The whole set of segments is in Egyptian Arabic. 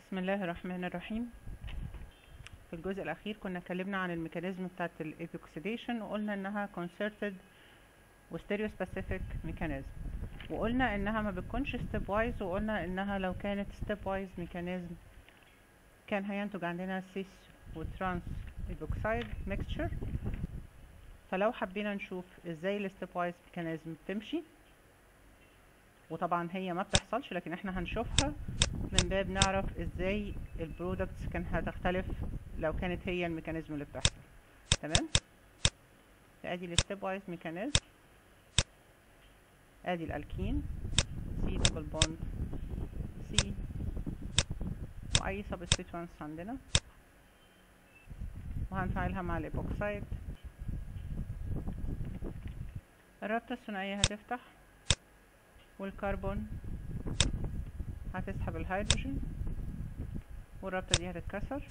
بسم الله الرحمن الرحيم في الجزء الأخير كنا اتكلمنا عن الميكانيزم بتاعة الإيبوكسيديشن وقلنا إنها concerted و stereospecific mechanism وقلنا إنها ما بتكونش step wise وقلنا إنها لو كانت step wise mechanism كان هينتج عندنا cis و trans epoxide mixture فلو حبينا نشوف ازاي الستيب وايز ميكانيزم بتمشي وطبعا هي ما بتحصلش لكن احنا هنشوفها من باب نعرف ازاي البرودكتس كان هتختلف لو كانت هي الميكانيزم اللي بتحصل تمام ادي الستيب وايز ميكانيزم ادي الالكين سي دبل بوند سي واي سبستيتوانس عندنا وهنفعلها مع الايبوكسايد الرابطة الثنائية هتفتح والكربون هتسحب الهيدروجين والرابطة دي هتتكسر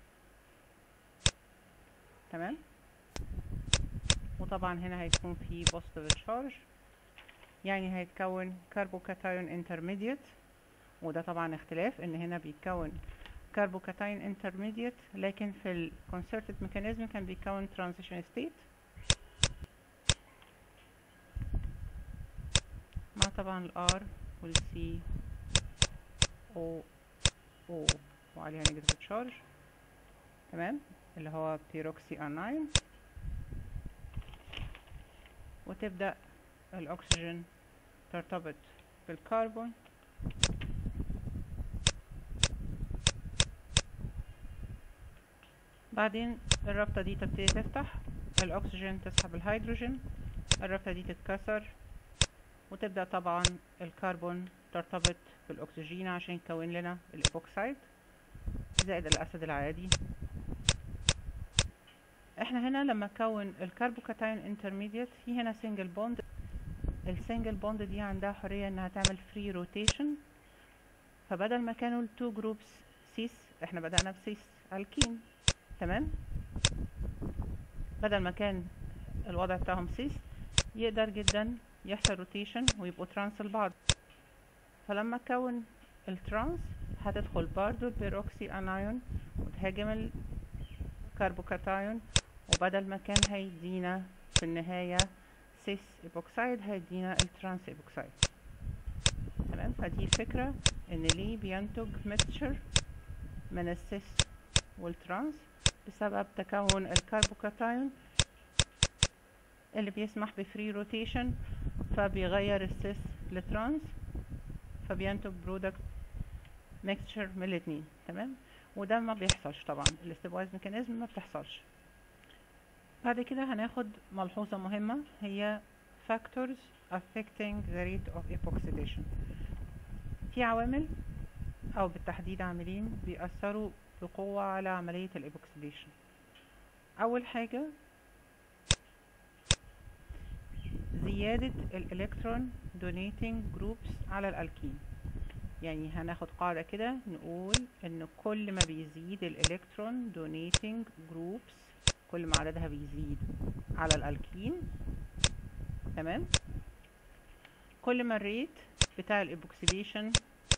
تمام وطبعا هنا هيكون في بوزيتيف تشارج يعني هيتكون كربوكاتايون انترميديت وده طبعا اختلاف ان هنا بيتكون كربوكاتايون انترميديت لكن في الكونسرتد ميكانيزم كان بيتكون ترانزيشن ستيت مع طبعا الار والسي او او وعليها نيجاتيف تشارج تمام اللي هو بيروكسي اناين وتبدأ الأكسجين ترتبط بالكربون بعدين الرابطة دي تبتدي تفتح الأكسجين تسحب الهيدروجين الرابطة دي تتكسر وتبدأ طبعا الكربون ترتبط بالأكسجين عشان يكون لنا الإيبوكسايد زائد الأسيد العادي احنا هنا لما كون الكربوكاتايون انترميديت في هنا سنجل بوند السنجل بوند دي عندها حرية انها تعمل فري روتيشن فبدل ما كانوا التو جروبس سيس احنا بدأنا بسيس الكين تمام بدل ما كان الوضع بتاعهم سيس يقدر جدا يحصل روتيشن ويبقوا ترانس لبعض فلما كون الترانس هتدخل برضو البيروكسي انايون وتهاجم الكربوكاتايون وبدل ما كان هيدينا في النهاية سيس ايبوكسايد هيدينا الترانس ايبوكسايد تمام فدي الفكرة ان ليه بينتج ميكتشر من السيس والترانس بسبب تكون الكربوكاتايون اللي بيسمح بفري روتيشن فبيغير السيس لترانس فبينتج برودكت ميكتشر من الاتنين تمام وده ما بيحصلش طبعا الاستبوايز ميكانيزم ما بتحصلش بعد كده هناخد ملحوظة مهمة هي factors affecting the rate of epoxidation في عوامل او بالتحديد عاملين بيأثروا بقوة على عملية الايبوكسيديشن اول حاجة زيادة الالكترون دونيتنج جروبس على الالكين يعني هناخد قاعدة كده نقول ان كل ما بيزيد الالكترون دونيتنج جروبس كل ما عددها بيزيد على الالكين تمام كل ما الريت بتاع الايبوكسيديشن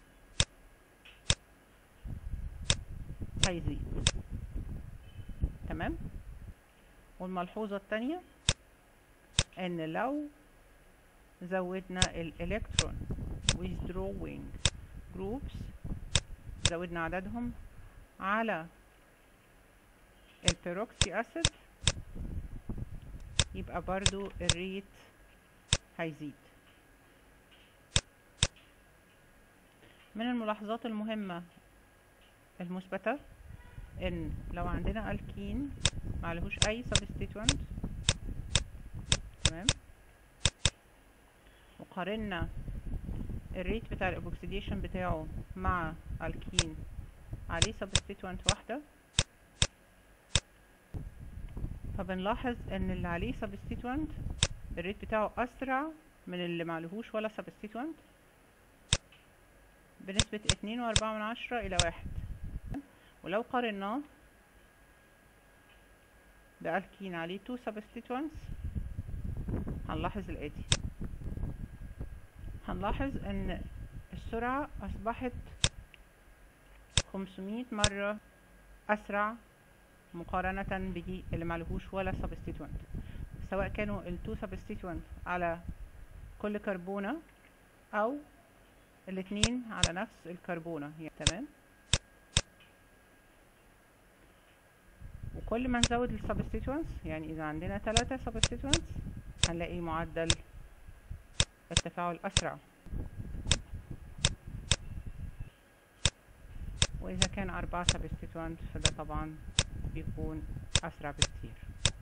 هيزيد تمام والملحوظة التانية ان لو زودنا الالكترون withdrawing groups زودنا عددهم على البيروكسي اسيد يبقى برضو الريت هيزيد من الملاحظات المهمة المثبتة ان لو عندنا الكين معلهوش اي سبستيتوانت تمام وقارنا الريت بتاع الاوكسيديشن بتاعه مع الكين عليه سبستيتوانت واحدة فبنلاحظ ان اللي عليه سبستيتوانت الريت بتاعه اسرع من اللي معلهوش ولا سبستيتوانت بنسبة اتنين واربعة من عشرة الى واحد ولو قارناه بألكين عليه تو سبستيتوانتس هنلاحظ الاتي هنلاحظ ان السرعة اصبحت 500 مرة أسرع مقارنة بدي اللي معلهوش ولا سبستيتوينت سواء كانوا التو سبستيتوينت على كل كربونة أو الاتنين على نفس الكربونة يعني تمام وكل ما نزود السبستيتوينتس يعني إذا عندنا ثلاثة سبستيتوينتس هنلاقي معدل التفاعل أسرع وإذا كان أربعة سبستيتوينت فده طبعا بيكون أسرع بكتير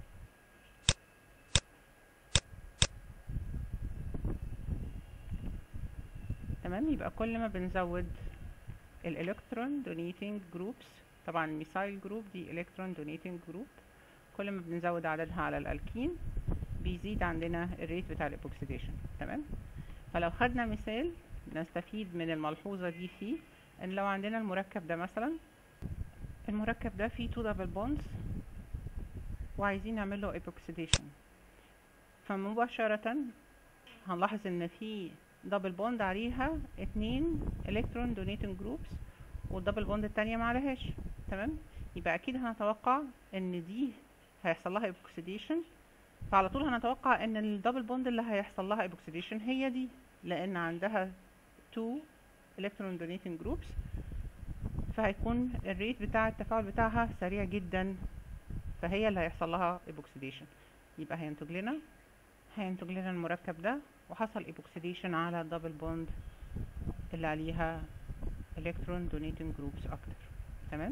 تمام يبقى كل ما بنزود الالكترون دونيتنج جروبس طبعا الميثايل جروب دي الكترون دونيتنج جروب كل ما بنزود عددها على الالكين بيزيد عندنا الريت بتاع الايبوكسيديشن تمام فلو خدنا مثال نستفيد من الملحوظة دي فيه ان لو عندنا المركب ده مثلا المركب ده فيه تو دبل بوندز وعايزين نعمل له ايبوكسيديشن فمباشرة هنلاحظ ان في دبل بوند عليها اتنين الكترون دونيتنج جروبس والدبل بوند التانية معلهاش تمام يبقى اكيد هنتوقع ان دي هيحصل لها ايبوكسيديشن فعلى طول هنتوقع ان الدبل بوند اللي هيحصل لها ايبوكسيديشن هي دي لان عندها تو الكترون دونيتنج جروبس فهيكون الريت بتاع التفاعل بتاعها سريع جدا فهي اللي هيحصل لها ايبوكسيديشن يبقى هينتج لنا هينتج لنا المركب ده وحصل ايبوكسيديشن على الدبل بوند اللي عليها الكترون دونيتنج جروبس اكتر تمام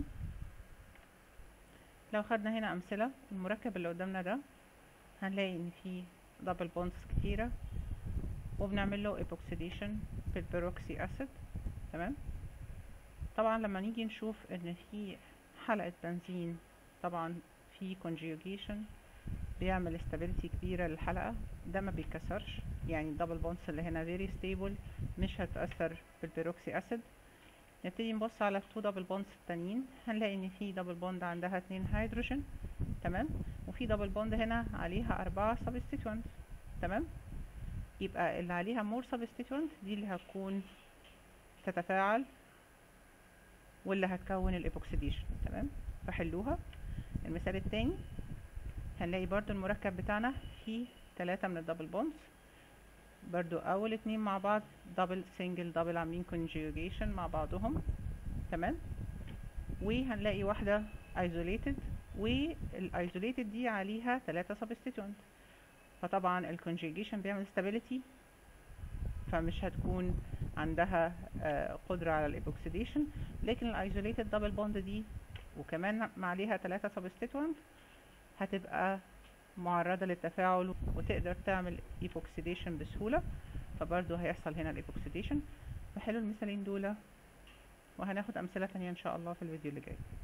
لو خدنا هنا امثله المركب اللي قدامنا ده هنلاقي ان فيه دبل بوندز كتيره وبنعمل له ايبوكسيديشن بالبيروكسي اسيد تمام طبعا لما نيجي نشوف ان في حلقه بنزين طبعا في conjugation بيعمل استابيليتي كبيره للحلقه ده ما بيتكسرش يعني الدبل بوندز اللي هنا فيري ستيبل مش هتأثر بالبيروكسي اسيد نبتدي نبص على التو دبل بوندز التانيين هنلاقي ان في دبل بوند عندها اتنين هيدروجين تمام وفي دبل بوند هنا عليها اربعة سبستيتوينت تمام يبقى اللي عليها مور سبستيتوينت دي اللي هتكون تتفاعل واللي هتكون الايبوكسيديشن تمام فحلوها المثال التاني هنلاقي برضو المركب بتاعنا فيه تلاتة من الدبل بوندز برضو اول اتنين مع بعض دبل سنجل دبل عاملين conjugation مع بعضهم تمام وهنلاقي واحدة isolated والايزوليتد دي عليها تلاتة substituent فطبعا الكونجيجيشن بيعمل stability فمش هتكون عندها آه قدرة على الايبوكسيديشن لكن الايزوليتد دبل بوند دي وكمان مع عليها تلاتة substituent هتبقى معرضة للتفاعل وتقدر تعمل ايبوكسيديشن بسهولة فبرضو هيحصل هنا الايبوكسيديشن فحلو المثالين دول وهناخد امثلة تانية ان شاء الله في الفيديو اللي جاي